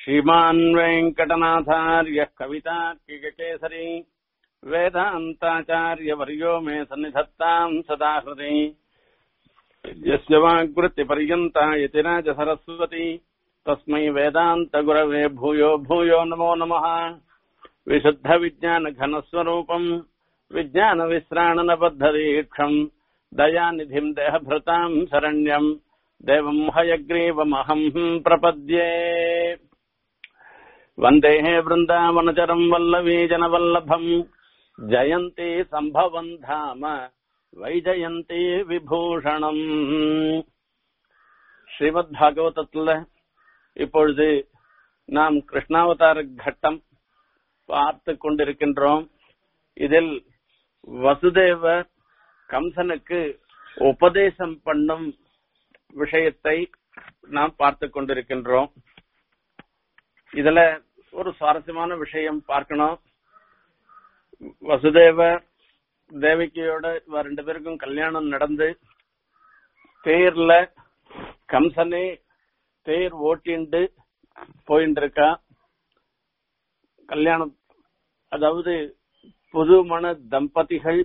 श्रीमान् वेङ्कटनाथार्यः कवितार्किककेसरी वेदान्ताचार्यवर्यो मे सन्निधत्ताम् सदा हृदि यस्य वाग्वृत्तिपर्यन्ता यतिराज सरस्वती तस्मै वेदान्तगुरवे भूयो भूयो नमो नमः विशुद्धविज्ञानघनस्वरूपम् विज्ञानविश्राणनबद्धदीक्षम् दयानिधिम् देहभृताम् शरण्यम् देवम् हयग्रीवमहम् प्रपद्ये वन्दे वृन्दावनचरम् वल्लवीजनवल्लभम् जयन्ती सम्भवम् धाम வைஜயந்தி விபூஷணம் ஸ்ரீமத் பாகவதத்துல இப்பொழுது நாம் கிருஷ்ணாவதார கட்டம் பார்த்து கொண்டிருக்கின்றோம் இதில் வசுதேவர் கம்சனுக்கு உபதேசம் பண்ணும் விஷயத்தை நாம் பார்த்து கொண்டிருக்கின்றோம் இதுல ஒரு சுவாரஸ்யமான விஷயம் பார்க்கணும் வசுதேவர் தேவகியோட இவ ரெண்டு பேருக்கும் கல்யாணம் நடந்து தேர்ல கம்சனே தேர் ஓட்டிண்டு போயிட்டு இருக்கா கல்யாணம் அதாவது புதுமண தம்பதிகள்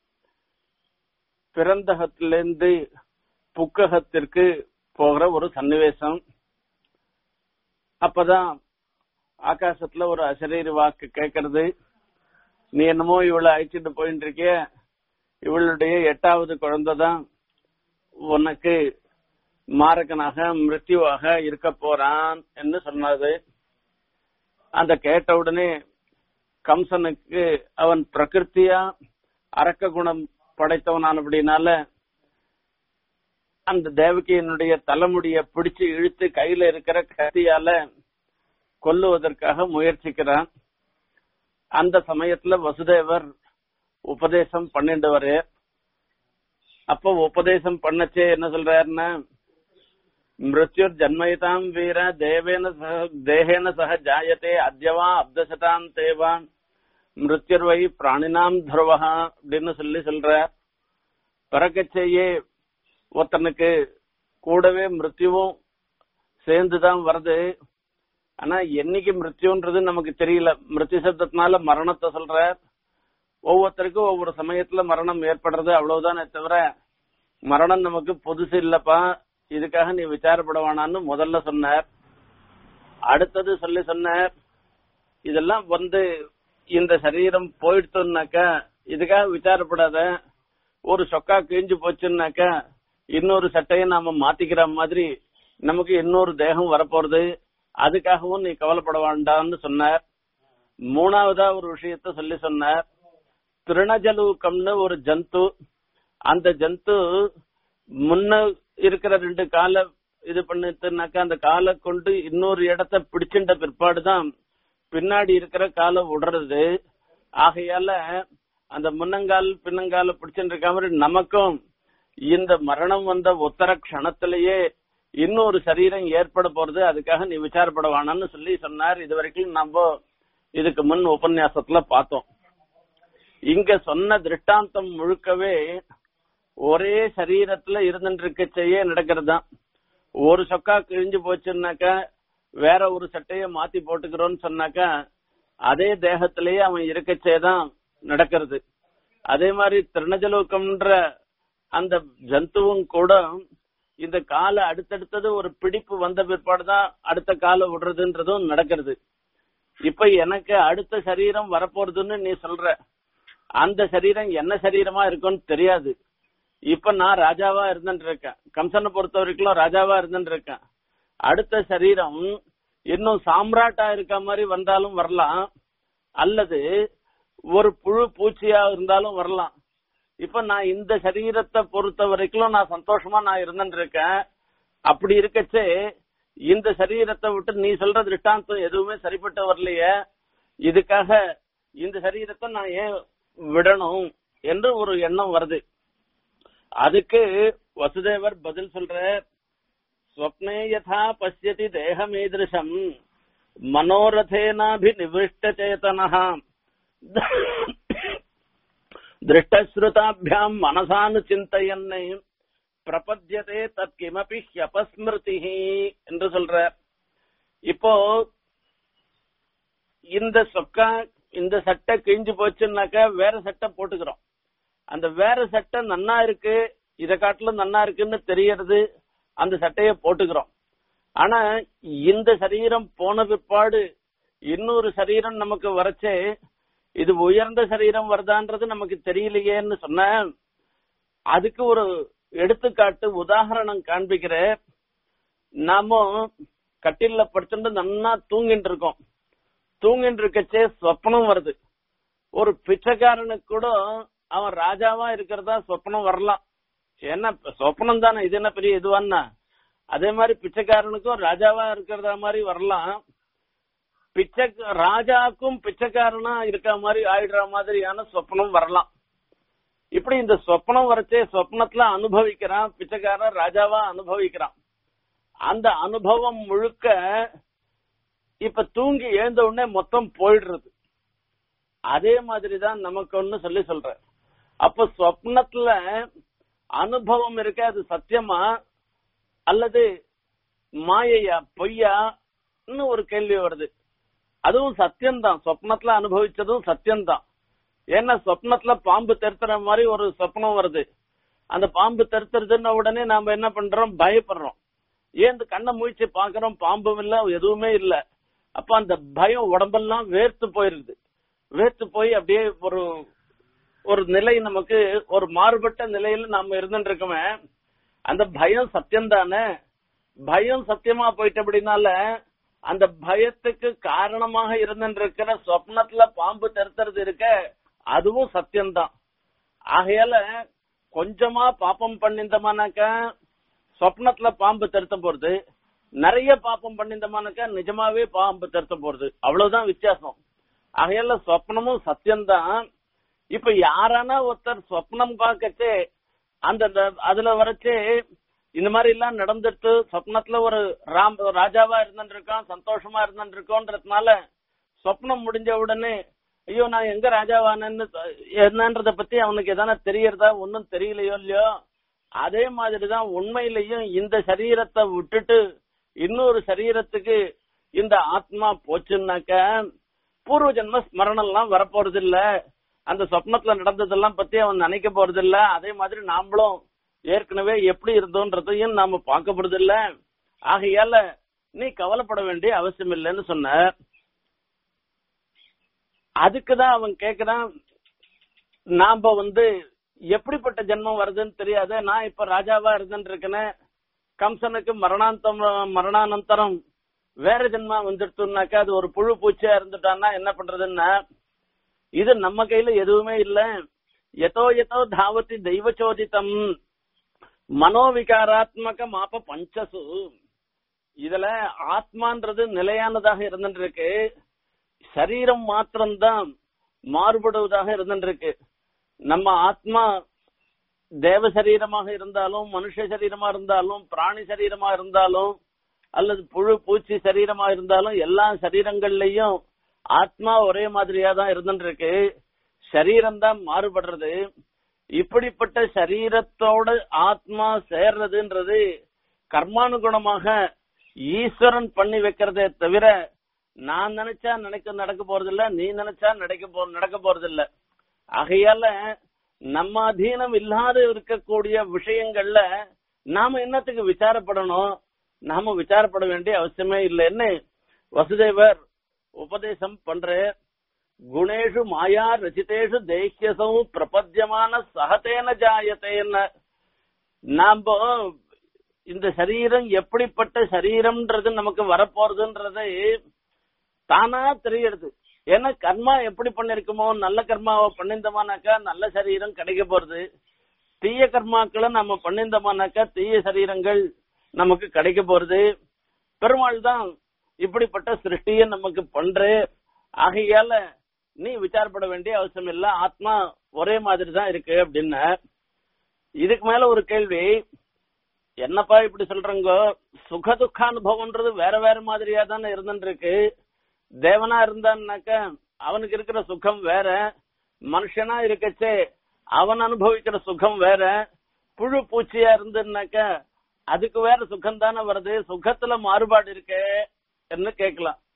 பிறந்தகத்திலிருந்து புக்ககத்திற்கு போகிற ஒரு சன்னிவேசம் அப்பதான் ஆகாசத்துல ஒரு அசரீரி வாக்கு கேட்கறது நீ என்னமோ இவளை அழைச்சிட்டு போயிட்டு இருக்கிய இவளுடைய எட்டாவது குழந்தை தான் உனக்கு மாரகனாக மிருத்யுவாக இருக்க போறான் என்று சொன்னது அந்த கேட்ட உடனே கம்சனுக்கு அவன் பிரகிருத்தியா அரக்க குணம் படைத்தவனானபடினால அந்த தேவகியினுடைய தலைமுடிய பிடிச்சு இழுத்து கையில இருக்கிற கத்தியால கொல்லுவதற்காக முயற்சிக்கிறான் அந்த சமயத்துல வசுதேவர் உபதேசம் பண்ணிட்டு அப்போ உபதேசம் பண்ணச்சே என்ன சொல்றாருன்னா மிருத்யுர் ஜன்மயதாம் வீர தேவேன சக தேகேன சக ஜாயத்தே அத்யவா அப்தசதாம் தேவா மிருத்யுர் வை பிராணினாம் துருவகா அப்படின்னு சொல்லி சொல்ற பிறக்கச்சேயே ஒருத்தனுக்கு கூடவே மிருத்யுவும் சேர்ந்துதான் வருது ஆனா என்னைக்கு மிருத்யுன்றது நமக்கு தெரியல மிருத்யு சப்தத்தினால மரணத்தை சொல்ற ஒவ்வொருத்தருக்கும் ஒவ்வொரு சமயத்துல மரணம் ஏற்படுறது அவ்வளவுதானே தவிர மரணம் நமக்கு புதுசு இல்லப்பா இதுக்காக நீ விசாரப்பட வேணான்னு முதல்ல சொன்னார் அடுத்தது சொல்லி சொன்னார் இதெல்லாம் வந்து இந்த சரீரம் போயிடுத்துனாக்கா இதுக்காக விசாரப்படாத ஒரு சொக்கா கிழிஞ்சு போச்சுன்னாக்கா இன்னொரு சட்டையை நாம மாத்திக்கிற மாதிரி நமக்கு இன்னொரு தேகம் வரப்போறது அதுக்காகவும் நீ கவலைப்பட வேண்டாம்னு சொன்னார் மூணாவதா ஒரு விஷயத்த சொல்லி சொன்னார் திருணஜலூக்கம்னு ஒரு ஜந்து அந்த ஜந்து முன்ன இருக்கிற ரெண்டு காலை இது பண்ணிட்டுனாக்கா அந்த காலை கொண்டு இன்னொரு இடத்த பிடிச்சின்ற பிற்பாடுதான் பின்னாடி இருக்கிற காலை விடுறது ஆகையால அந்த முன்னங்கால் பின்னங்கால பிடிச்சிட்டு இருக்க மாதிரி நமக்கும் இந்த மரணம் வந்த உத்தர க்ஷணத்திலேயே இன்னொரு சரீரம் ஏற்பட போறது அதுக்காக நீ விசாரப்பட வேணாம்னு சொல்லி சொன்னார் இது வரைக்கும் நம்ம இதுக்கு முன் உபன்யாசத்துல பார்த்தோம் இங்க சொன்ன திருஷ்டாந்தம் முழுக்கவே ஒரே சரீரத்துல இருந்துட்டு இருக்கச்சேயே நடக்கிறது தான் ஒரு சொக்கா கிழிஞ்சு போச்சுன்னாக்கா வேற ஒரு சட்டைய மாத்தி போட்டுக்கிறோம்னு சொன்னாக்கா அதே தேகத்திலேயே அவன் இருக்கச்சே தான் நடக்கிறது அதே மாதிரி திருணஜலோகம்ன்ற அந்த ஜந்துவும் கூட இந்த காலை அடுத்தடுத்தது ஒரு பிடிப்பு வந்த பிற்பாடுதான் அடுத்த காலை விடுறதுன்றதும் நடக்கிறது இப்ப எனக்கு அடுத்த சரீரம் வரப்போறதுன்னு நீ சொல்ற அந்த சரீரம் என்ன சரீரமா இருக்கும்னு தெரியாது இப்ப நான் ராஜாவா இருந்துட்டு இருக்கேன் கம்சனை பொறுத்த வரைக்கும் ராஜாவா இருந்துட்டு இருக்கேன் அடுத்த சரீரம் இன்னும் சாம்ராட்டா இருக்க மாதிரி வந்தாலும் வரலாம் அல்லது ஒரு புழு பூச்சியா இருந்தாலும் வரலாம் இப்ப நான் இந்த சரீரத்தை பொறுத்த வரைக்கும் நான் சந்தோஷமா நான் இருந்துட்டு இருக்கேன் அப்படி இருக்கச்சே இந்த சரீரத்தை விட்டு நீ சொல்ற திருஷ்டாந்தம் எதுவுமே சரிப்பட்டு வரலையே இதுக்காக இந்த சரீரத்தை நான் ஏன் விடணும் என்று ஒரு எண்ணம் வருது அதுக்கு வசுதேவர் பதில் சொல்ற ஸ்வப்னே யதா பசியதி தேகமீதிருஷம் மனோரதேனாபிநிவிஷ்ட சேதனஹா திருஷ்டஸ்ருதாபியாம் மனசானு சிந்தையன்னை பிரபத்தியதே தத் கிமபி ஹியபஸ்மிருதி என்று சொல்ற இப்போ இந்த சொக்கா இந்த சட்டை கிழிஞ்சு போச்சுன்னாக்கா வேற சட்டை போட்டுக்கிறோம் அந்த வேற சட்டை நன்னா இருக்கு இத காட்டிலும் நன்னா இருக்குன்னு தெரியறது அந்த சட்டையை போட்டுக்கிறோம் ஆனா இந்த சரீரம் போன பிற்பாடு இன்னொரு சரீரம் நமக்கு வரச்சே இது உயர்ந்த சரீரம் வருதான்றது நமக்கு தெரியலையேன்னு சொன்ன அதுக்கு ஒரு எடுத்துக்காட்டு உதாரணம் காண்பிக்கிற நாம கட்டில்ல படுத்துட்டு நன்னா தூங்கிட்டு இருக்கோம் தூங்கிட்டு இருக்கச்சே சொப்பனம் வருது ஒரு பிச்சைக்காரனுக்கு கூட அவன் ராஜாவா இருக்கிறதா சொப்பனம் வரலாம் என்ன சொப்பனம் தானே இது என்ன பெரிய இதுவான்னா அதே மாதிரி பிச்சைக்காரனுக்கும் ராஜாவா இருக்கிறதா மாதிரி வரலாம் பிச்சை ராஜாக்கும் பிச்சைக்காரனா இருக்க மாதிரி ஆயிடுற மாதிரியான சொப்பனம் வரலாம் இப்படி இந்த சொப்பனம் வரச்சே சொப்னத்துல அனுபவிக்கிறான் பிச்சைக்காரன் ராஜாவா அனுபவிக்கிறான் அந்த அனுபவம் முழுக்க இப்ப தூங்கி எழுந்த உடனே மொத்தம் போயிடுறது அதே மாதிரிதான் நமக்கு ஒண்ணு சொல்லி சொல்ற அப்ப சொப்னத்துல அனுபவம் இருக்க அது சத்தியமா அல்லது மாயையா பொய்யான்னு ஒரு கேள்வி வருது அதுவும் சத்தியம்தான் சொப்னத்துல அனுபவிச்சதும் சத்தியம்தான் ஏன்னா சொப்னத்துல பாம்பு தெருத்துற மாதிரி ஒரு சொப்னம் வருது அந்த பாம்பு தெருத்துறதுன்ன உடனே நாம என்ன பண்றோம் பயப்படுறோம் ஏன் இந்த கண்ணை முழிச்சு பாக்குறோம் பாம்பும் இல்ல எதுவுமே இல்ல அப்ப அந்த பயம் உடம்பெல்லாம் வேர்த்து போயிருது வேர்த்து போய் அப்படியே ஒரு ஒரு நிலை நமக்கு ஒரு மாறுபட்ட நிலையில நாம இருந்துட்டு இருக்கோமே அந்த பயம் சத்தியம் தானே பயம் சத்தியமா போயிட்டு அப்படின்னால அந்த பயத்துக்கு காரணமாக இருந்துட்டு இருக்கிற சொப்னத்துல பாம்பு தெருத்துறது இருக்க அதுவும் சத்தியம்தான் ஆகையால கொஞ்சமா பாப்பம் பண்ணிருந்தோமானாக்கா சொப்னத்துல பாம்பு திருத்த போறது நிறைய பாப்பம் பண்ணிருந்தோமானாக்கா நிஜமாவே பாம்பு திருத்த போறது அவ்வளவுதான் வித்தியாசம் ஆகையால சொப்னமும் சத்தியம்தான் இப்ப யாரானா ஒருத்தர் சொப்னம் பார்க்கச்சே அந்த அந்த- அதுல வரச்சே இந்த மாதிரி எல்லாம் நடந்துட்டு சொப்னத்துல ஒரு ராம் ராஜாவா இருந்துட்டு இருக்கான் சந்தோஷமா இருந்துட்டு இருக்கோன்றதுனால சொப்னம் முடிஞ்ச உடனே ஐயோ நான் எங்க ராஜாவானேன்னு என்னன்றத பத்தி அவனுக்கு எதனா தெரியறதா ஒன்னும் தெரியலையோ இல்லையோ அதே மாதிரிதான் உண்மையிலையும் இந்த சரீரத்தை விட்டுட்டு இன்னொரு சரீரத்துக்கு இந்த ஆத்மா போச்சுன்னாக்க பூர்வ ஜென்ம ஸ்மரணம் எல்லாம் வரப்போறது இல்ல அந்த சொப்னத்துல நடந்ததெல்லாம் பத்தி அவன் நினைக்க போறது இல்ல அதே மாதிரி நாமளும் ஏற்கனவே எப்படி இருந்தோன்றதையும் நாம பார்க்க போறது இல்ல ஆகையால நீ கவலைப்பட வேண்டிய அவசியம் இல்லைன்னு சொன்ன அதுக்குதான் அவன் கேக்குறான் நாம வந்து எப்படிப்பட்ட ஜென்மம் வருதுன்னு தெரியாது நான் இப்ப ராஜாவா இருந்துட்டு இருக்கேனே கம்சனுக்கு மரணாந்தம் மரணானந்தரம் வேற ஜென்மா வந்துடுத்துனாக்கா அது ஒரு புழு பூச்சியா இருந்துட்டான்னா என்ன பண்றதுன்னா இது நம்ம கையில எதுவுமே இல்ல எதோ எதோ தாவதி தெய்வச்சோதித்தம் மனோவிகாராத்மக மாப்ப பஞ்சசு இதுல ஆத்மான்றது நிலையானதாக இருந்துட்டு இருக்கு சரீரம் மாத்திரம்தான் மாறுபடுவதாக இருந்துட்டு இருக்கு நம்ம ஆத்மா தேவ சரீரமாக இருந்தாலும் மனுஷ சரீரமா இருந்தாலும் பிராணி சரீரமா இருந்தாலும் அல்லது புழு பூச்சி சரீரமா இருந்தாலும் எல்லா சரீரங்கள்லயும் ஆத்மா ஒரே மாதிரியா தான் இருந்துட்டு இருக்கு சரீரம் தான் மாறுபடுறது இப்படிப்பட்ட சரீரத்தோட ஆத்மா சேர்றதுன்றது கர்மானுகுணமாக ஈஸ்வரன் பண்ணி வைக்கிறதே தவிர நான் நினைச்சா நினைக்க நடக்க போறதில்ல நீ நினைச்சா நடக்க போ நடக்க போறதில்ல ஆகையால நம்ம அதீனம் இல்லாத இருக்கக்கூடிய விஷயங்கள்ல நாம என்னத்துக்கு விசாரப்படணும் நாம விசாரப்பட வேண்டிய அவசியமே இல்லைன்னு வசுதேவர் உபதேசம் பண்ற குணேஷு மாயா ரச்சிதேஷு தேக்கியசௌ பிரபத்தியமான சகதேன ஜாயத்தேன்னு நாம இந்த சரீரம் எப்படிப்பட்ட சரீரம்ன்றது நமக்கு வரப்போறதுன்றது தானா தெரியறது ஏன்னா கர்மா எப்படி பண்ணிருக்குமோ நல்ல கர்மாவை பண்ணிருந்தோமானாக்கா நல்ல சரீரம் கிடைக்க போறது தீய கர்மாக்களை நம்ம பண்ணிருந்தோமானாக்கா தீய சரீரங்கள் நமக்கு கிடைக்க போறது பெருமாள் தான் இப்படிப்பட்ட சிருஷ்டியை நமக்கு பண்ற ஆகையால நீ விசாரப்பட வேண்டிய அவசியம் இல்ல ஆத்மா ஒரே மாதிரி தான் இருக்கு அப்படின்னு இதுக்கு மேல ஒரு கேள்வி என்னப்பா இப்படி சொல்றங்க சுக துக்க அனுபவம்ன்றது வேற வேற மாதிரியா தானே இருந்துட்டு இருக்கு தேவனா இருந்தான்னாக்க அவனுக்கு இருக்கிற சுகம் வேற மனுஷனா இருக்கச்சே அவன் அனுபவிக்கிற சுகம் வேற புழு பூச்சியா இருந்துன்னாக்க அதுக்கு வேற சுகம் தானே வருது சுகத்துல மாறுபாடு இருக்கே என்று கேட்கலாம்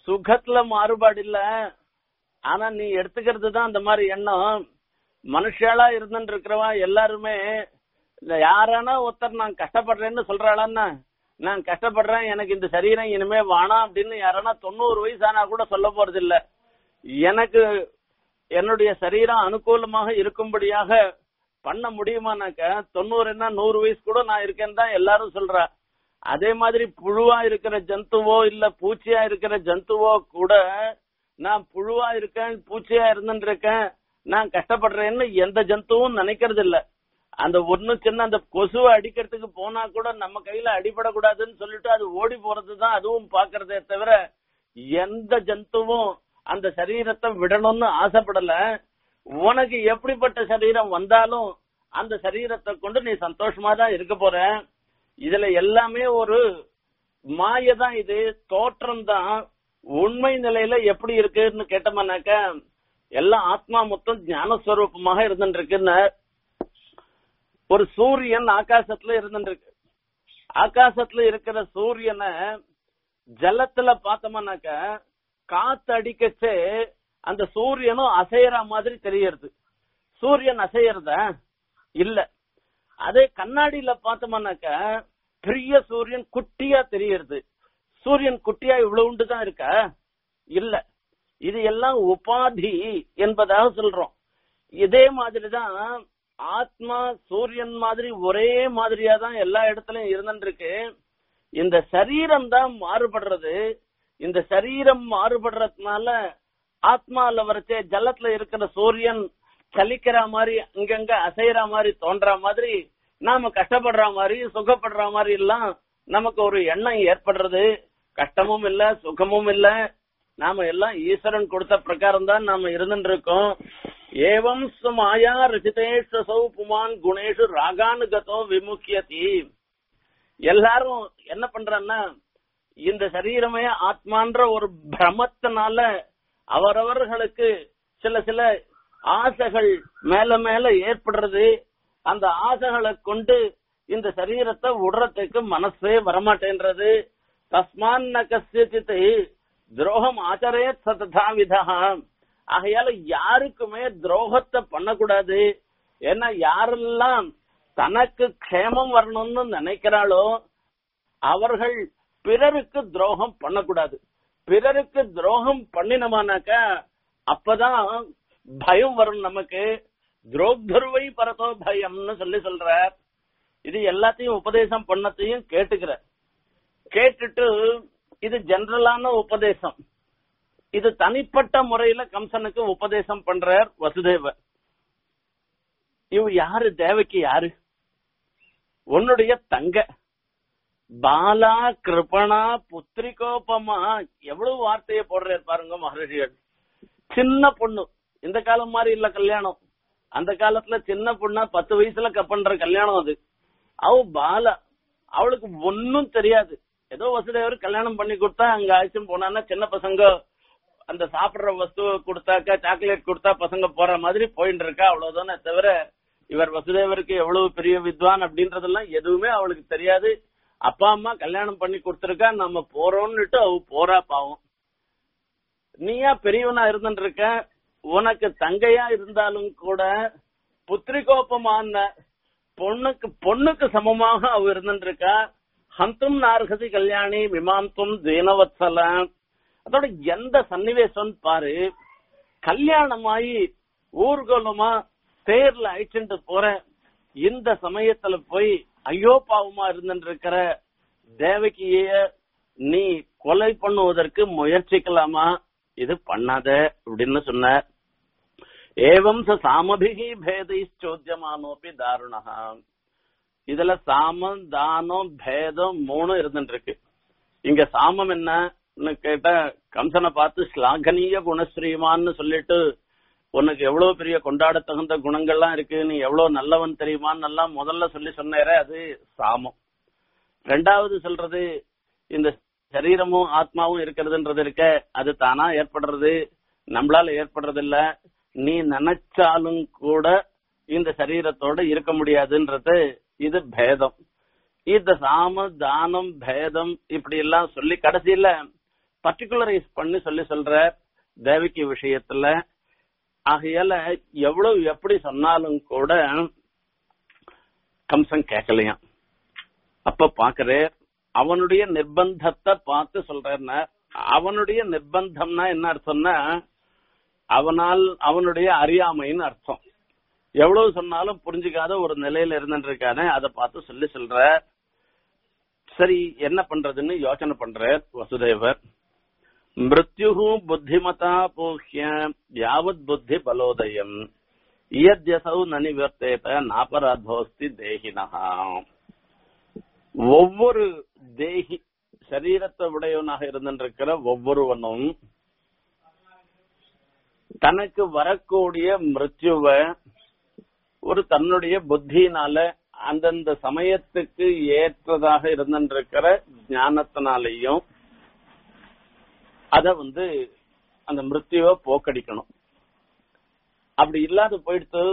சுகத்துல மாறுபாடு இல்ல ஆனா நீ எடுத்துக்கிறது தான் அந்த மாதிரி எண்ணம் மனுஷாலா இருந்துட்டு இருக்கிறவன் எல்லாருமே இந்த யாரானா ஒருத்தர் நான் கஷ்டப்படுறேன்னு சொல்றாளான்னா நான் கஷ்டப்படுறேன் எனக்கு இந்த சரீரம் இனிமே வேணாம் அப்படின்னு யாரானா தொண்ணூறு வயசு ஆனா கூட சொல்ல போறது இல்ல எனக்கு என்னுடைய சரீரம் அனுகூலமாக இருக்கும்படியாக பண்ண முடியுமானாக்க தொண்ணூறு என்ன நூறு வயசு கூட நான் இருக்கேன்னு தான் எல்லாரும் சொல்றா அதே மாதிரி புழுவா இருக்கிற ஜந்துவோ இல்ல பூச்சியா இருக்கிற ஜந்துவோ கூட நான் புழுவா இருக்கேன் பூச்சியா இருந்துட்டு இருக்கேன் நான் கஷ்டப்படுறேன்னு எந்த ஜந்துவும் நினைக்கிறது இல்ல அந்த ஒண்ணு சின்ன அந்த கொசுவை அடிக்கிறதுக்கு போனா கூட நம்ம கையில அடிபடக்கூடாதுன்னு சொல்லிட்டு அது ஓடி போறது தான் அதுவும் பாக்குறதே தவிர எந்த ஜந்துவும் அந்த சரீரத்தை விடணும்னு ஆசைப்படல உனக்கு எப்படிப்பட்ட சரீரம் வந்தாலும் அந்த சரீரத்தை கொண்டு நீ சந்தோஷமா தான் இருக்க போற இதுல எல்லாமே ஒரு மாய தான் இது தோற்றம் தான் உண்மை நிலையில எப்படி இருக்குன்னு கேட்டோம்னாக்க எல்லாம் ஆத்மா மொத்தம் ஞானஸ்வரூபமாக இருந்துட்டு இருக்குன்னு ஒரு சூரியன் ஆகாசத்துல இருந்துட்டு இருக்கு ஆகாசத்துல இருக்கிற சூரியனை ஜலத்துல பார்த்தோம்னாக்க காத்து அடிக்கச்சே அந்த சூரியனும் அசையற மாதிரி தெரியறது சூரியன் அசையறதா இல்ல அதே கண்ணாடியில பார்த்தோம்னாக்க பெரிய சூரியன் குட்டியா தெரியறது சூரியன் குட்டியா இவ்வளவு தான் இருக்கா இல்ல இது எல்லாம் உபாதி என்பதாக சொல்றோம் இதே மாதிரிதான் ஆத்மா சூரியன் மாதிரி ஒரே மாதிரியா தான் எல்லா இடத்துலயும் இருந்துட்டு இருக்கு இந்த சரீரம் தான் மாறுபடுறது இந்த சரீரம் மாறுபடுறதுனால ஆத்மால வரைச்சே ஜலத்துல இருக்கிற சூரியன் சலிக்கிற மாதிரி அங்கங்க அசைற மாதிரி தோன்ற மாதிரி நாம கஷ்டப்படுற மாதிரி சுகப்படுற மாதிரி எல்லாம் நமக்கு ஒரு எண்ணம் ஏற்படுறது கஷ்டமும் இல்ல சுகமும் இல்ல நாம எல்லாம் ஈஸ்வரன் கொடுத்த பிரகாரம் தான் நாம இருந்துட்டு இருக்கோம் ஏவம் மாயா ரசிதேஷு சௌ புமான் குணேஷு ராகானுகதோ விமுக்கியதி எல்லாரும் என்ன பண்றான்னா இந்த சரீரமே ஆத்மான்ற ஒரு பிரமத்தினால அவரவர்களுக்கு சில சில ஆசைகள் மேல மேல ஏற்படுறது அந்த ஆசைகளை கொண்டு இந்த சரீரத்தை விடுறதுக்கு மனசே வரமாட்டேன்றது தஸ்மான் ந கசித்து துரோகம் ஆச்சரே சததா விதா ஆகையால யாருக்குமே துரோகத்தை பண்ணக்கூடாது ஏன்னா யாரெல்லாம் தனக்கு க்ஷேமம் வரணும்னு நினைக்கிறாளோ அவர்கள் பிறருக்கு துரோகம் பண்ணக்கூடாது பிறருக்கு துரோகம் பண்ணினோமானாக்கா அப்பதான் பயம் வரும் நமக்கு துரோக்தருவை பரதோ பயம்னு சொல்லி சொல்றார் இது எல்லாத்தையும் உபதேசம் பண்ணத்தையும் கேட்டுக்கிற கேட்டுட்டு இது ஜெனரலான உபதேசம் இது தனிப்பட்ட முறையில கம்சனுக்கு உபதேசம் பண்றார் வசுதேவர் இவ யாரு தேவக்கு யாரு உன்னுடைய தங்க பாலா கிருபணா புத்திரிகோபமா எவ்வளவு வார்த்தையை போடுறாரு பாருங்க மகர்ஷிகள் சின்ன பொண்ணு இந்த காலம் மாதிரி இல்ல கல்யாணம் அந்த காலத்துல சின்ன பொண்ணா பத்து வயசுல க- பண்ற கல்யாணம் அது அவ பாலா அவளுக்கு ஒன்னும் தெரியாது ஏதோ வசுதேவர் கல்யாணம் பண்ணி கொடுத்தா அங்க அழைச்சும் போனான்னா சின்ன பசங்க அந்த சாப்பிடுற வஸ்து கொடுத்தாக்கா சாக்லேட் கொடுத்தா பசங்க போற மாதிரி போயிட்டு இருக்கா அவ்வளவுதானே தவிர இவர் வசுதேவருக்கு எவ்வளவு பெரிய வித்வான் அப்படின்றதெல்லாம் எதுவுமே அவளுக்கு தெரியாது அப்பா அம்மா கல்யாணம் பண்ணி கொடுத்திருக்கா நம்ம போறோம்னுட்டு அவ போறா பாவம் நீயா பெரியவனா இருந்துட்டு இருக்க உனக்கு தங்கையா இருந்தாலும் கூட புத்திரிகோப்பமான பொண்ணுக்கு பொண்ணுக்கு சமமாக அவ இருந்துட்டு இருக்கா ஹந்தும் நார்கதி கல்யாணி விமாந்தும் தீனவத்சல அதோட எந்த சன்னிவேசம் பாரு கல்யாணமாயி ஊர்கோலமா தேர்ல அழிச்சுட்டு போற இந்த சமயத்துல போய் ஐயோ பாவமா இருந்துட்டு இருக்கிற தேவகிய நீ கொலை பண்ணுவதற்கு முயற்சிக்கலாமா இது பண்ணாத அப்படின்னு சொன்னார் ஏவம் ச சாமபிகி பேதைச்சோத்தியமானோப்பி தாருணா இதுல சாமம் தானம் பேதம் மூணும் இருந்துட்டு இருக்கு இங்க சாமம் என்னன்னு கேட்டா கம்சனை பார்த்து ஸ்லாகனீய குணஸ்ரீமான்னு சொல்லிட்டு உனக்கு எவ்வளவு பெரிய கொண்டாட தகுந்த குணங்கள்லாம் இருக்கு நீ எவ்வளவு நல்லவன் தெரியுமான்னு எல்லாம் முதல்ல சொல்லி சொன்னேரே அது சாமம் ரெண்டாவது சொல்றது இந்த சரீரமும் ஆத்மாவும் இருக்கிறதுன்றது இருக்க அது தானா ஏற்படுறது நம்மளால ஏற்படுறது இல்ல நீ நினைச்சாலும் கூட இந்த சரீரத்தோட இருக்க முடியாதுன்றது இது பேதம் இந்த சாம தானம் பேதம் இப்படி எல்லாம் சொல்லி கடைசியில பர்டிகுலரைஸ் பண்ணி சொல்லி சொல்ற தேவிக்கு விஷயத்துல ஆகையால எவ்வளவு எப்படி சொன்னாலும் கூட கம்சன் கேட்கலையாம் அப்ப பாக்குறே அவனுடைய நிர்பந்தத்தை பார்த்து சொல்றேன்னா அவனுடைய நிர்பந்தம்னா என்ன அர்த்தம்னா அவனால் அவனுடைய அறியாமைன்னு அர்த்தம் எவ்வளவு சொன்னாலும் புரிஞ்சுக்காத ஒரு நிலையில இருந்துட்டு இருக்கானே அதை பார்த்து சொல்லி சொல்ற சரி என்ன பண்றதுன்னு யோசனை பண்ற வசுதேவர் மிருத்யு புத்திமதா போஹ்ய யாவத் புத்தி பலோதயம் இயத்யசௌ நனிவர்த்தேத நாபராதோஸ்தி தேகினஹா ஒவ்வொரு தேகி சரீரத்தை உடையவனாக இருந்திருக்கிற ஒவ்வொருவனும் தனக்கு வரக்கூடிய மிருத்யுவ ஒரு தன்னுடைய புத்தியினால அந்தந்த சமயத்துக்கு ஏற்றதாக இருந்திருக்கிற ஞானத்தினாலையும் அத வந்து அந்த மிருத்யுவை போக்கடிக்கணும் அப்படி இல்லாத போயிடுத்து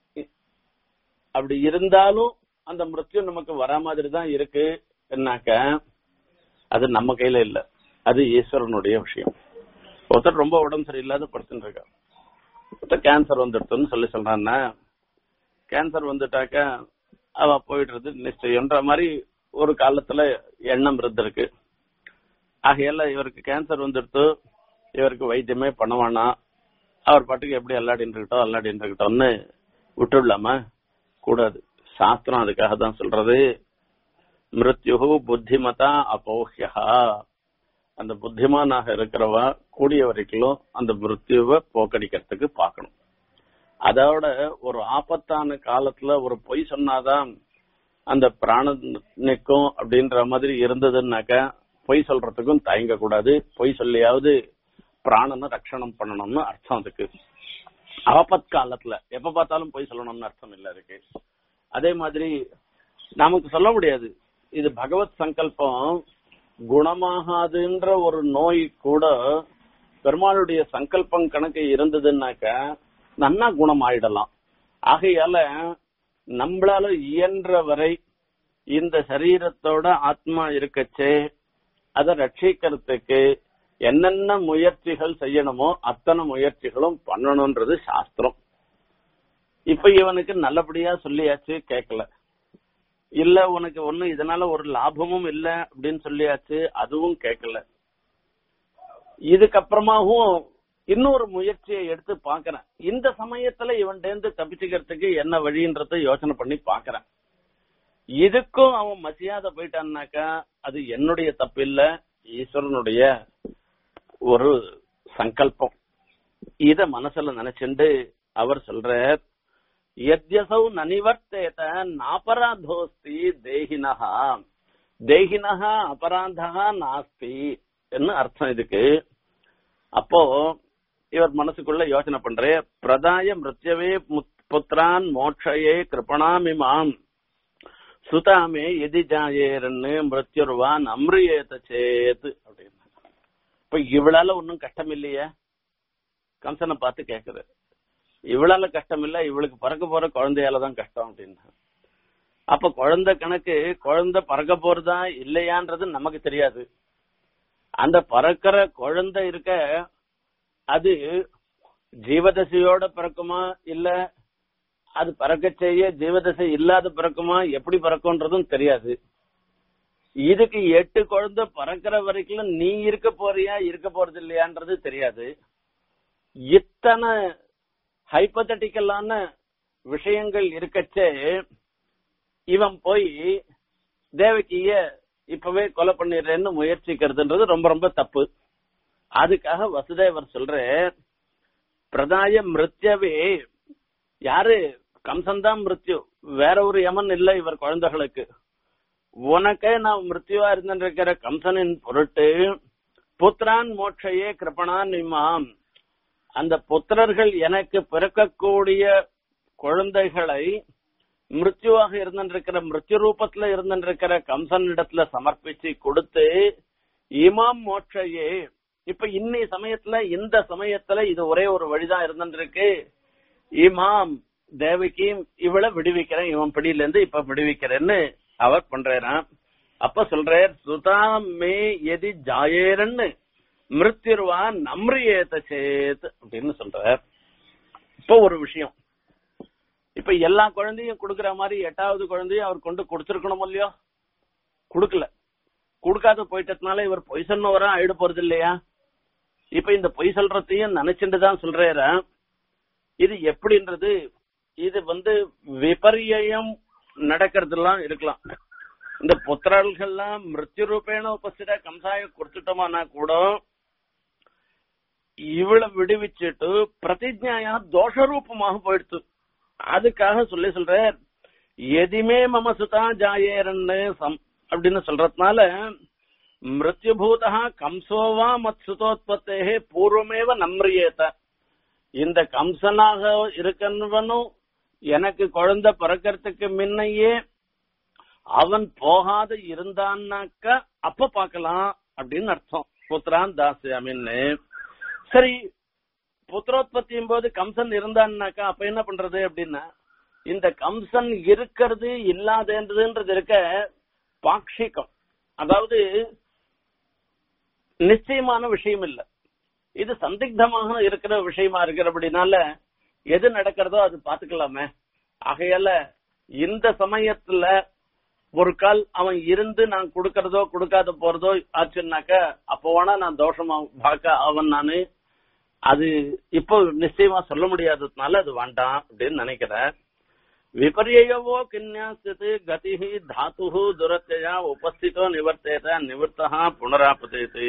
அப்படி இருந்தாலும் அந்த மிருத்யு நமக்கு வர மாதிரி தான் இருக்கு என்னாக்க அது நம்ம கையில இல்ல அது ஈஸ்வரனுடைய விஷயம் ஒருத்தர் ரொம்ப உடம்பு சரியில்லாத படுத்துட்டு இருக்கா ஒருத்தர் கேன்சர் வந்துடுதுன்னு சொல்லி சொல்றான்னா கேன்சர் வந்துட்டாக்க அவ போயிடுறது நிச்சயம்ன்ற மாதிரி ஒரு காலத்துல எண்ணம் இருந்திருக்கு ஆகையால இவருக்கு கேன்சர் வந்துடுத்து இவருக்கு வைத்தியமே பண்ண வேணாம் அவர் பாட்டுக்கு எப்படி அல்லாடின்னு இருக்கட்டும் அல்லாடின்னு இருக்கட்டும்னு விட்டுடலாமா கூடாது சாஸ்திரம் அதுக்காக தான் சொல்றது மிருத்யு புத்திமதா அபோஹ்யா அந்த புத்திமானாக இருக்கிறவா கூடிய வரைக்கும் அந்த மிருத்யுவை போக்கடிக்கிறதுக்கு பார்க்கணும் அதோட ஒரு ஆபத்தான காலத்துல ஒரு பொய் சொன்னாதான் அந்த பிராணனுக்கும் அப்படின்ற மாதிரி இருந்ததுன்னாக்க பொய் சொல்றதுக்கும் தயங்க கூடாது பொய் சொல்லியாவது பிராணனை ரட்சணம் பண்ணணும்னு அர்த்தம் அதுக்கு ஆபத் காலத்துல எப்ப பார்த்தாலும் பொய் சொல்லணும்னு அர்த்தம் இல்ல இருக்கு அதே மாதிரி நமக்கு சொல்ல முடியாது இது பகவத் சங்கல்பம் குணமாகாதுன்ற ஒரு நோய் கூட பெருமாளுடைய சங்கல்பம் கணக்கு இருந்ததுன்னாக்க நன்னா குணம் ஆயிடலாம் ஆகையால நம்மளால இயன்ற வரை இந்த சரீரத்தோட ஆத்மா இருக்கச்சே அதை ரட்சிக்கிறதுக்கு என்னென்ன முயற்சிகள் செய்யணுமோ அத்தனை முயற்சிகளும் பண்ணணும்ன்றது சாஸ்திரம் இப்ப இவனுக்கு நல்லபடியா சொல்லியாச்சு கேட்கல இல்ல உனக்கு ஒண்ணு இதனால ஒரு லாபமும் இல்ல அப்படின்னு சொல்லியாச்சு அதுவும் கேட்கல இதுக்கப்புறமாவும் இன்னொரு முயற்சியை எடுத்து பாக்குறேன் இந்த சமயத்துல இவன்டேந்து தப்பிச்சுக்கிறதுக்கு என்ன வழின்றத யோசனை பண்ணி பாக்குறேன் இதுக்கும் அவன் மசியாத போயிட்டான்னாக்கா அது என்னுடைய தப்பு இல்ல ஈஸ்வரனுடைய ஒரு சங்கல்பம் இத மனசுல நினைச்சுண்டு அவர் சொல்றார் எத்யசௌ நனிவர்த்தேத நாபராதோஸ்தி தேகினஹா தேகினஹா அபராதா நாஸ்தி என்ன அர்த்தம் இதுக்கு அப்போ இவர் மனசுக்குள்ள யோசனை பண்றே பிரதாய மிருத்யவே புத்திரான் மோட்சயே கிருபணாமிமாம் சுதாமே எதி ஜாயேரன்னு மிருத்யுர்வான் அம்ரியேத சேத்து அப்படின்னு இப்ப இவளால ஒன்னும் கஷ்டம் இல்லையா கம்சனை பார்த்து கேக்குது இவளால கஷ்டம் இல்ல இவளுக்கு பறக்க போற குழந்தையால தான் கஷ்டம் அப்படின்னு அப்ப குழந்தை கணக்கு குழந்தை பறக்க போறதா இல்லையான்றது நமக்கு தெரியாது அந்த பறக்கிற குழந்தை இருக்க அது ஜீவதசையோட பிறக்குமா இல்ல அது பறக்க செய்ய ஜீவதசை இல்லாத பிறக்குமா எப்படி பறக்கும்ன்றதும் தெரியாது இதுக்கு எட்டு குழந்தை பறக்கிற வரைக்கும் நீ இருக்க போறியா இருக்க போறது இல்லையான்றது தெரியாது இத்தனை ஹைப்பத்தட்டிக்கலான விஷயங்கள் இருக்கச்சே இவன் போய் தேவகிய இப்பவே கொலை பண்ணிடுறேன்னு முயற்சிக்கிறதுன்றது ரொம்ப ரொம்ப தப்பு அதுக்காக வசுதேவர் சொல்ற பிரதாய மிருத்யவே யாரு கம்சன் தான் மிருத்யு வேற ஒரு யமன் இல்ல இவர் குழந்தைகளுக்கு உனக்கே நான் மிருத்யுவா இருந்திருக்கிற கம்சனின் பொருட்டு புத்திரான் மோட்சையே கிருப்பணான் இமாம் அந்த புத்திரர்கள் எனக்கு பிறக்கக்கூடிய குழந்தைகளை மிருத்யுவாக இருந்திருக்கிற மிருத்யு ரூபத்துல இருந்திருக்கிற கம்சன் இடத்துல சமர்ப்பிச்சு கொடுத்து இமாம் மோட்சையே இப்ப இன்னி சமயத்துல இந்த சமயத்துல இது ஒரே ஒரு வழிதான் இருந்திருக்கு இமாம் தேவிக்கு இவளை விடுவிக்கிறேன் இவன் பிடியில இருந்து இப்ப விடுவிக்கிறேன்னு அவர் பண்றாராம் அப்ப சொல்றார் சுதா மே எதி ஜாயேரன்னு மிருத்யுர்வா நம்ரியேத சேத் அப்படின்னு சொல்றார் இப்போ ஒரு விஷயம் இப்ப எல்லா குழந்தையும் கொடுக்கற மாதிரி எட்டாவது குழந்தையும் அவர் கொண்டு கொடுத்திருக்கணும் இல்லையோ கொடுக்கல கொடுக்காத போயிட்டதுனால இவர் பொய் சொன்னவரா ஆயிட போறது இல்லையா இப்ப இந்த பொய் சொல்றதையும் நினைச்சுட்டு தான் சொல்றாரு இது எப்படின்றது இது வந்து விபரியம் நடக்கிறதெல்லாம் இருக்கலாம் இந்த புத்திரர்கள்லாம் மிருத்யு ரூபேண உபஸ்தித கம்சாய கொடுத்துட்டோமானா கூட இவளை விடுவிச்சுட்டு பிரதிஜாயா தோஷரூபமாக போயிடுத்து அதுக்காக சொல்லி சொல்ற எதுமே மம சுதா ஜாயேரன்னு சம் அப்படின்னு சொல்றதுனால மிருத்யுபூதா கம்சோவா மத் சுதோத்பத்தே பூர்வமேவ நம்ரியேத இந்த கம்சனாக இருக்கவனும் எனக்கு குழந்தை பிறக்கிறதுக்கு முன்னையே அவன் போகாத இருந்தான்னாக்க அப்ப பார்க்கலாம் அப்படின்னு அர்த்தம் புத்திரான் தாசியாமின்னு சரி புத்திரோத்பத்தியும் போது கம்சன் இருந்தான்னாக்கா அப்ப என்ன பண்றது அப்படின்னா இந்த கம்சன் இருக்கிறது இல்லாததுன்றது இருக்க பாக்ஷிகம் அதாவது நிச்சயமான விஷயம் இல்ல இது சந்திக்தமாக இருக்கிற விஷயமா இருக்கிறபடினால எது நடக்கிறதோ அது பாத்துக்கலாமே ஆகையால இந்த சமயத்துல ஒரு கால் அவன் இருந்து நான் கொடுக்கறதோ கொடுக்காத போறதோ ஆச்சுன்னாக்க அப்போ வேணா நான் தோஷமா பார்க்க அவன் நானு அது இப்போ நிச்சயமா சொல்ல முடியாததுனால அது வேண்டாம் அப்படின்னு நினைக்கிறேன் விபரியவோ கிண்யாசித்து கதிஹி தாத்து துரத்தையா உபஸ்திதோ நிவர்த்தேத நிவர்த்தா புனராபதேது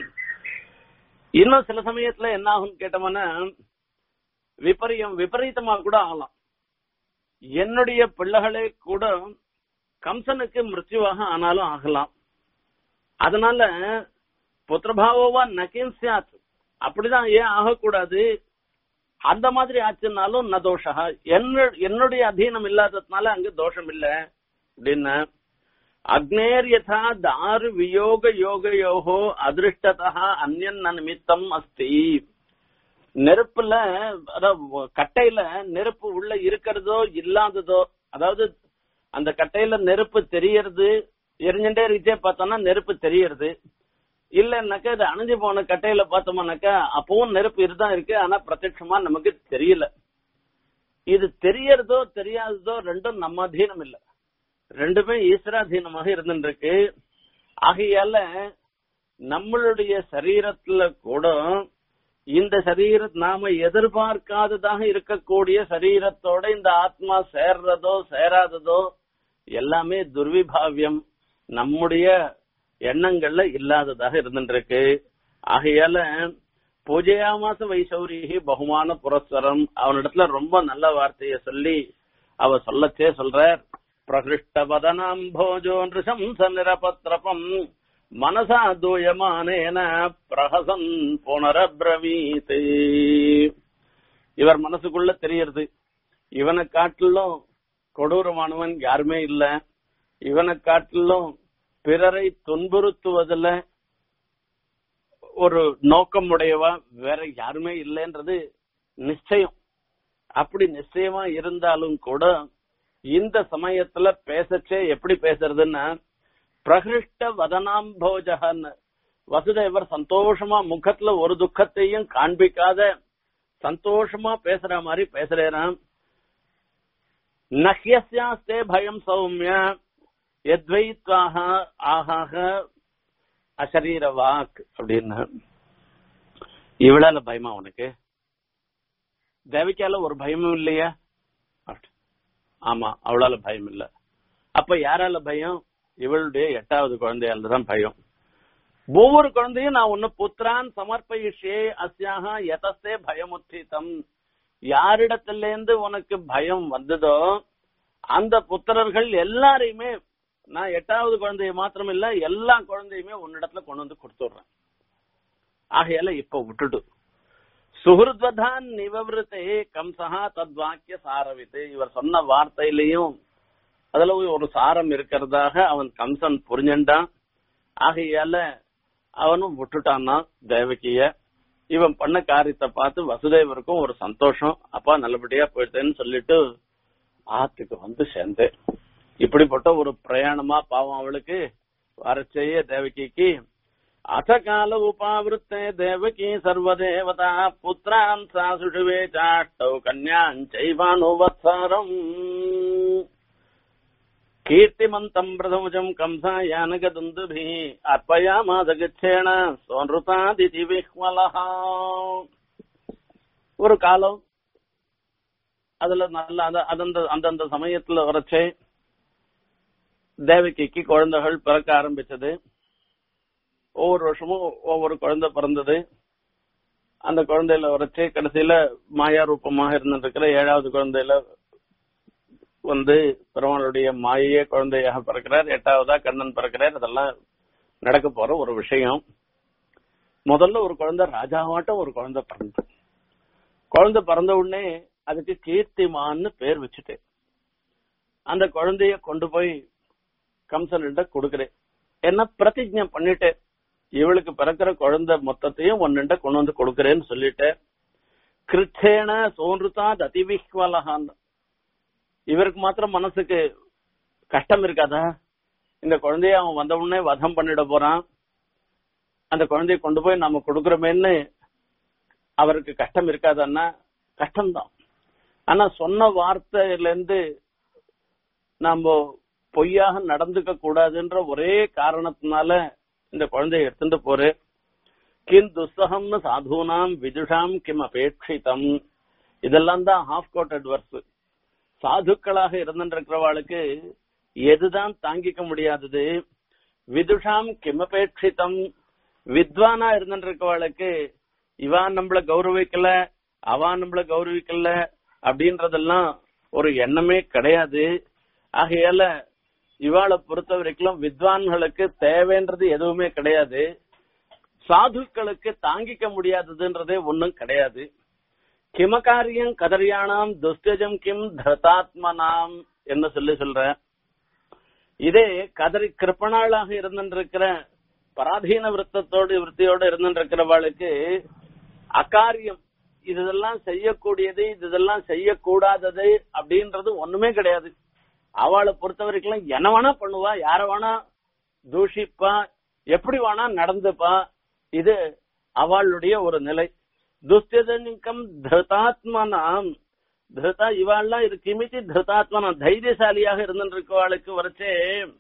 இன்னும் சில சமயத்துல என்ன ஆகும் கேட்டோம்னா விபரியம் விபரீதமா கூட ஆகலாம் என்னுடைய பிள்ளைகளே கூட கம்சனுக்கு மிருத்யுவாக ஆனாலும் ஆகலாம் அதனால புத்திரபாவா நகின் சாத் அப்படிதான் ஏன் ஆகக்கூடாது அந்த மாதிரி ஆச்சுன்னாலும் ந தோஷா என்னுடைய அதீனம் இல்லாததுனால அங்க தோஷம் இல்ல அப்படின்னு அக்னேர் யதா தாரு வியோக யோகயோகோ அதிருஷ்டதா அந்யன் நிமித்தம் அஸ்தி நெருப்புல அதாவது கட்டையில நெருப்பு உள்ள இருக்கிறதோ இல்லாததோ அதாவது அந்த கட்டையில நெருப்பு தெரியறது எரிஞ்சுட்டே இருந்துச்சே பார்த்தோம்னா நெருப்பு தெரியறது இல்லன்னாக்கா இது அணைஞ்சு போன கட்டையில பார்த்தோம்னாக்கா அப்பவும் நெருப்பு இதுதான் இருக்கு ஆனா பிரத்யட்சமா நமக்கு தெரியல இது தெரியறதோ தெரியாததோ ரெண்டும் நம்ம அதீனம் இல்ல ரெண்டுமே ஈஸ்வராதீனமாக இருந்துருக்கு ஆகையால நம்மளுடைய சரீரத்துல கூட இந்த சரீர நாம எதிர்பார்க்காததாக இருக்கக்கூடிய சரீரத்தோட இந்த ஆத்மா சேர்றதோ சேராததோ எல்லாமே துர்விபாவியம் நம்முடைய எண்ணங்கள்ல இல்லாததாக இருந்துருக்கு ஆகையால பூஜையாமாச வைசௌரிகி பகுமான புரஸ்வரம் அவனிடத்துல ரொம்ப நல்ல வார்த்தைய சொல்லி அவ சொல்லச்சே சொல்ற பிரகிருஷ்டபதனாம் போஜோ நிருசம்ச நிரபத்ரபம் மனசா தூயமானேன பிரஹசன் புனரபிரவீத் இவர் மனசுக்குள்ள தெரியறது இவனை காட்டிலும் கொடூரமானவன் யாருமே இல்ல இவனை காட்டிலும் பிறரை துன்புறுத்துவதில் ஒரு நோக்கம் உடையவா வேற யாருமே இல்லைன்றது நிச்சயம் அப்படி நிச்சயமா இருந்தாலும் கூட இந்த சமயத்துல பேசச்சே எப்படி பேசுறதுன்னா பிரகிருஷ்ட வதனாம் போஜகன்னு வசுதேவர் சந்தோஷமா முகத்துல ஒரு துக்கத்தையும் காண்பிக்காத சந்தோஷமா பேசுற மாதிரி பேசுறேன் நஹ்யஸ்யாஸ்தே பயம் சௌமிய எத்வைத்வாக ஆகாக அசரீர வாக் அப்படின்னு இவளால பயமா உனக்கு தேவிக்கால ஒரு பயமும் இல்லையா ஆமா அவளால பயம் இல்ல அப்ப யாரால பயம் இவளுடைய எட்டாவது குழந்தையால தான் பயம் ஒவ்வொரு குழந்தையும் நான் ஒன்னு புத்திரான் சமர்ப்பயிஷே அஸ்யாக எதஸ்தே பயமுத்திதம் யாரிடத்திலேருந்து உனக்கு பயம் வந்ததோ அந்த புத்திரர்கள் எல்லாரையுமே நான் எட்டாவது குழந்தைய மாத்திரம் இல்ல எல்லா குழந்தையுமே உன்னிடத்துல கொண்டு வந்து கொடுத்துடுறேன் ஆகையால இப்ப விட்டுட்டு சுஹൃத்வதான் நிவவிருத்தே கம்சஹா தத்வாக்கிய சாரவித்து இவர் சொன்ன வார்த்தையிலையும் அதுல ஒரு சாரம் இருக்கிறதாக அவன் கம்சன் புரிஞ்சுட்டான் ஆகையால அவனும் விட்டுட்டான்னா தேவகிய இவன் பண்ண காரியத்தை பார்த்து வசுதேவருக்கும் ஒரு சந்தோஷம் அப்பா நல்லபடியா போயிட்டேன்னு சொல்லிட்டு ஆத்துக்கு வந்து சேர்ந்தேன் இப்படிப்பட்ட ஒரு பிரயாணமா பாவம் அவளுக்கு வரச்செய்ய தேவகிக்கு அத கால உபாவிருத்தே தேவகி சர்வதேவதா புத்திரான் சா சுஷுவே சாஷ்டௌ கன்யாஞ்சைவானுவத்சாரம் கீர்த்திமந்தம் பிரதமுஜம் கம்சாயானகதுந்துபி அர்ப்பயாமாதகச்சேண சோன்ருதாதிதி விஹ்வலஹா ஒரு காலம் அதுல நல்ல அந்த அந்தந்த அந்தந்த சமயத்துல வரைச்சே தேவகிக்கு குழந்தைகள் பிறக்க ஆரம்பிச்சது ஒவ்வொரு வருஷமும் ஒவ்வொரு குழந்தை பிறந்தது அந்த குழந்தையில வரைச்சு கடைசியில மாயா ரூபமாக இருந்திருக்கிற ஏழாவது குழந்தையில வந்து பெருமாளுடைய மாயையே குழந்தையாக பிறக்கிறார் எட்டாவதா கண்ணன் பிறக்கிறார் அதெல்லாம் நடக்க போற ஒரு விஷயம் முதல்ல ஒரு குழந்தை ராஜாவாட்டம் ஒரு குழந்தை பிறந்தது குழந்தை பிறந்த உடனே அதுக்கு கீர்த்திமான்னு பேர் வச்சுட்டேன் அந்த குழந்தைய கொண்டு போய் கம்சன்கிட்ட கொடுக்கிறேன் என்ன பிரதிஜை பண்ணிட்டேன் இவளுக்கு பிறக்கிற குழந்தை மொத்தத்தையும் ஒன்னுண்ட கொண்டு வந்து கொடுக்கறேன்னு சொல்லிட்டேன் கிருச்சேன சோன்றுதா அதிவிஹ்வலகான் இவருக்கு மாத்திரம் மனசுக்கு கஷ்டம் இருக்காதா இந்த குழந்தைய அவன் வந்த உடனே வதம் பண்ணிட போறான் அந்த குழந்தைய கொண்டு போய் நாம கொடுக்கறோமேன்னு அவருக்கு கஷ்டம் இருக்காதன்னா கஷ்டம்தான் ஆனா சொன்ன வார்த்தையில இருந்து நாம பொய்யாக நடந்துக்க கூடாதுன்ற ஒரே காரணத்தினால இந்த குழந்தைய எடுத்துட்டு போறேன் கிம் துஸ்தகம்னு சாதுனாம் விதுஷாம் கிம் அபேட்சிதம் இதெல்லாம் தான் ஹாஃப் கோட்டட் வர்ஸ் சாதுக்களாக இருந்திருக்கிறவாளுக்கு எதுதான் தாங்கிக்க முடியாதது விதுஷாம் கிமபேட்சிதம் வித்வானா இருந்திருக்கவாளுக்கு இவா நம்மள கௌரவிக்கல அவா நம்மள கௌரவிக்கல அப்படின்றதெல்லாம் ஒரு எண்ணமே கிடையாது ஆகையால இவாளை பொறுத்த வரைக்கும் வித்வான்களுக்கு தேவைன்றது எதுவுமே கிடையாது சாதுக்களுக்கு தாங்கிக்க முடியாததுன்றதே ஒண்ணும் கிடையாது கிமகாரியம் கதரியானாம் துஸ்தஜம் கிம் தத்தாத்மனாம் என்ன சொல்லி சொல்ற இதே கதறி கிருப்பணாளாக இருந்திருக்கிற பராதீன விருத்தத்தோடு விருத்தியோடு இருந்திருக்கிறவாளுக்கு அகாரியம் இதெல்லாம் செய்யக்கூடியது இதெல்லாம் செய்யக்கூடாதது அப்படின்றது ஒண்ணுமே கிடையாது அவளை பொறுத்த வரைக்கும் என்ன வேணா பண்ணுவா யார வேணா தூஷிப்பா எப்படி வேணா நடந்துப்பா இது அவளுடைய ஒரு நிலை துஸ்திதனிக்கம் திருதாத்மனாம் திருதா இவாள்லாம் இது கிமிச்சி திருதாத்மனா தைரியசாலியாக இருந்திருக்கவாளுக்கு வரைச்சே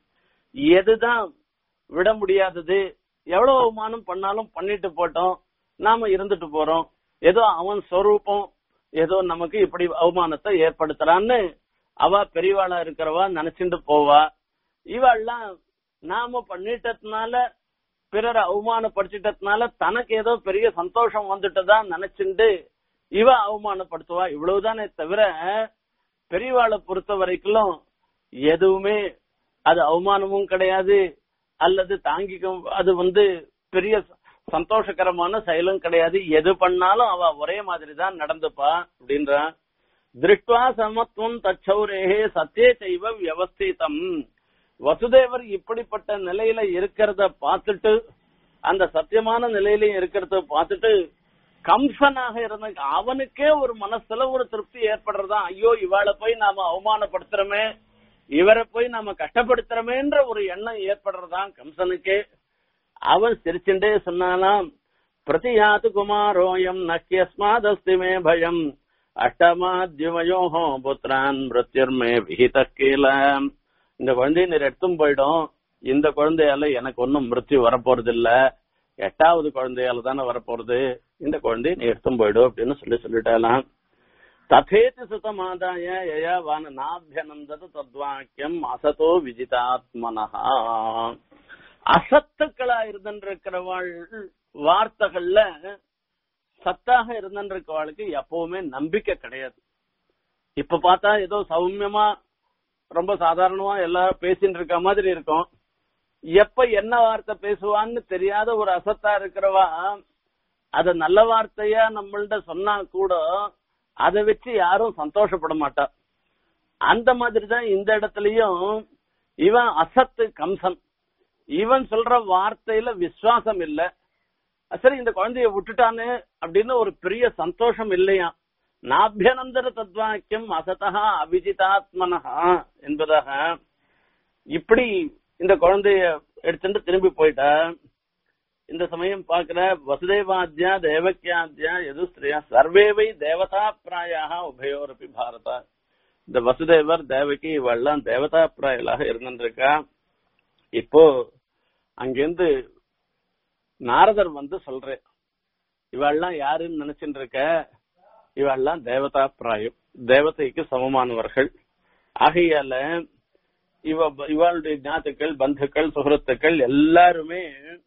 எதுதான் விட முடியாதது எவ்வளவு அவமானம் பண்ணாலும் பண்ணிட்டு போட்டோம் நாம இருந்துட்டு போறோம் ஏதோ அவன் ஸ்வரூபம் ஏதோ நமக்கு இப்படி அவமானத்தை ஏற்படுத்துறான்னு அவ பெரியவாளா இருக்கிறவா நினைச்சுட்டு போவா இவாள்லாம் நாம பண்ணிட்டதுனால பிறரை அவமானப்படுத்திட்டதுனால தனக்கு ஏதோ பெரிய சந்தோஷம் வந்துட்டதா நினைச்சுண்டு இவ அவமானப்படுத்துவா இவ்வளவுதானே தவிர பெரியவாளை பொறுத்த வரைக்கும் எதுவுமே அது அவமானமும் கிடையாது அல்லது தாங்கிக்க அது வந்து பெரிய சந்தோஷகரமான செயலும் கிடையாது எது பண்ணாலும் அவ ஒரே மாதிரி தான் நடந்துப்பா அப்படின்றா திருஷ்டுவா சமத்துவம் தச்சௌரேகே சத்திய செய்வ வியவஸ்திதம் வசுதேவர் இப்படிப்பட்ட நிலையில இருக்கிறத பார்த்துட்டு அந்த சத்தியமான நிலையில இருக்கிறத பார்த்துட்டு கம்சனாக இருந்த அவனுக்கே ஒரு மனசுல ஒரு திருப்தி ஏற்படுறதா ஐயோ இவாளை போய் நாம அவமானப்படுத்துறோமே இவரை போய் நாம கஷ்டப்படுத்துறோமேன்ற ஒரு எண்ணம் ஏற்படுறதான் கம்சனுக்கே அவன் சிரிச்சுட்டே சொன்னாலாம் பிரதியாது குமாரோயம் நக்கியஸ்மாதஸ்தி மே பயம் அஷ்டமாத்யுமயோஹோ புத்திரான் மிருத்யுர்மே விஹித கீழ இந்த குழந்தைய நீர் எடுத்தும் போயிடும் இந்த குழந்தையால எனக்கு ஒன்னும் மிருத்யு வரப்போறது இல்ல எட்டாவது குழந்தையால தானே வரப்போறது இந்த குழந்தைய நீ எடுத்தும் போயிடும் அப்படின்னு சொல்லி சொல்லிட்டாலாம் ததேதி சுதமாதாய யயா வான நாபியனந்தது தத்வாக்கியம் அசதோ விஜிதாத்மனஹா அசத்துக்களா இருந்திருக்கிறவாள் வார்த்தைகள்ல சத்தாக இருந்திருக்கவாளுக்கு எப்பவுமே நம்பிக்கை கிடையாது இப்ப பார்த்தா ஏதோ சௌமியமா ரொம்ப சாதாரணமா எல்லாரும் பேசிட்டு இருக்க மாதிரி இருக்கும் எப்ப என்ன வார்த்தை பேசுவான்னு தெரியாத ஒரு அசத்தா இருக்கிறவா அத நல்ல வார்த்தையா நம்மள்ட சொன்னா கூட அதை வச்சு யாரும் சந்தோஷப்பட மாட்டா அந்த மாதிரிதான் இந்த இடத்துலயும் இவன் அசத்து கம்சன் இவன் சொல்ற வார்த்தையில விசுவாசம் இல்ல சரி இந்த குழந்தைய விட்டுட்டானு அப்படின்னு ஒரு பெரிய சந்தோஷம் இல்லையா நாபியனந்தர தத்வாக்கியம் அசதா அபிஜிதாத்மனஹா என்பதாக இப்படி இந்த குழந்தைய எடுத்துட்டு திரும்பி போயிட்டா இந்த சமயம் பாக்குற வசுதேவாத்யா தேவக்கியாத்யா எது ஸ்திரியா சர்வேவை தேவதா பிராயாக உபயோரப்பி பாரதா இந்த வசுதேவர் தேவகி இவெல்லாம் தேவதா பிராயலாக இருந்திருக்கா இப்போ அங்கிருந்து நாரதர் வந்து சொல்றேன் இவெல்லாம் யாருன்னு நினைச்சுட்டு இருக்க இவெல்லாம் தேவதா பிராயம் தேவதைக்கு சமமானவர்கள் ஆகையால இவ இவளுடைய ஞாத்துக்கள் பந்துக்கள் சுகரத்துக்கள் எல்லாருமே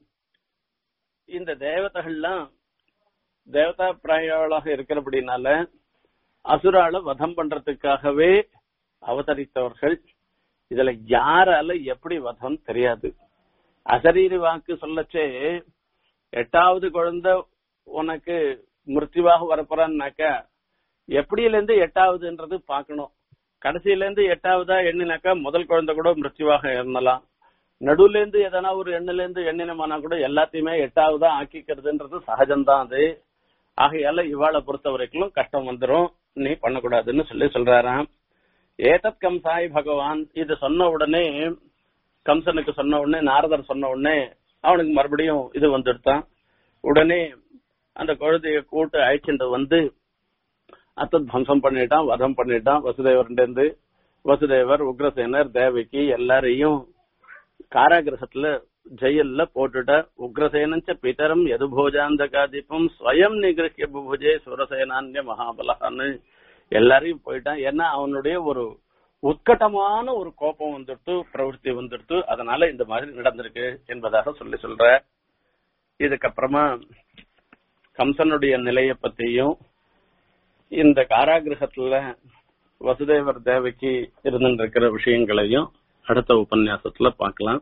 இந்த தேவதைகள்லாம் தேவதா பிராயாளாக இருக்கிறபடினால அசுரால வதம் பண்றதுக்காகவே அவதரித்தவர்கள் இதுல யாரால எப்படி வதம் தெரியாது அசரீரி வாக்கு சொல்லச்சே எட்டாவது குழந்தை உனக்கு மிருத்யுவாக வரப்போறான்னாக்க எப்படியில இருந்து எட்டாவதுன்றது பார்க்கணும் கடைசியில இருந்து எட்டாவதா எண்ணினாக்கா முதல் குழந்தை கூட மிருத்யுவாக எண்ணலாம் நடுவுல இருந்து எதனா ஒரு எண்ணுல இருந்து எண்ணினமானா கூட எல்லாத்தையுமே எட்டாவதா ஆக்கிக்கிறதுன்றது சகஜம்தான் அது ஆகையால இவாளை பொறுத்த வரைக்கும் கஷ்டம் வந்துரும் நீ பண்ணக்கூடாதுன்னு சொல்லி சொல்றாராம் ஏதத் கம்சாய் பகவான் இது சொன்ன உடனே கம்சனுக்கு சொன்ன உடனே நாரதர் சொன்ன உடனே அவனுக்கு மறுபடியும் இது வந்துடுத்தான் உடனே அந்த குழந்தைய கூட்டு அழைச்சிட்டு வந்து அத்தத் துவம்சம் பண்ணிட்டான் வதம் பண்ணிட்டான் வசுதேவர்கிட்ட வசுதேவர் உக்ரசேனர் தேவகி எல்லாரையும் காராகிரகத்துல ஜெயில்ல போட்டுட்ட உக்ரசேனஞ்ச பிதரம் எது போஜாந்தகாதிபம் ஸ்வயம் நிகிருஷ்ய புபுஜே சுரசேனான்ய மகாபலகான்னு எல்லாரையும் போயிட்டான் ஏன்னா அவனுடைய ஒரு உத்கட்டமான ஒரு கோபம் வந்துடுத்து பிரவருத்தி வந்துடுத்து அதனால இந்த மாதிரி நடந்திருக்கு என்பதாக சொல்லி சொல்ற இதுக்கப்புறமா கம்சனுடைய நிலைய பத்தியும் இந்த காராகிரகத்துல வசுதேவர் தேவைக்கு இருந்துருக்கிற விஷயங்களையும் அடுத்த உபன்யாசத்துல பார்க்கலாம்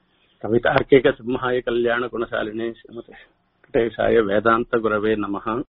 கவிதார்க்கிக சிம்ஹாய கல்யாண குணசாலினி ஸ்ரீமதி வெங்கடேஷாய வேதாந்த குரவே நமஹா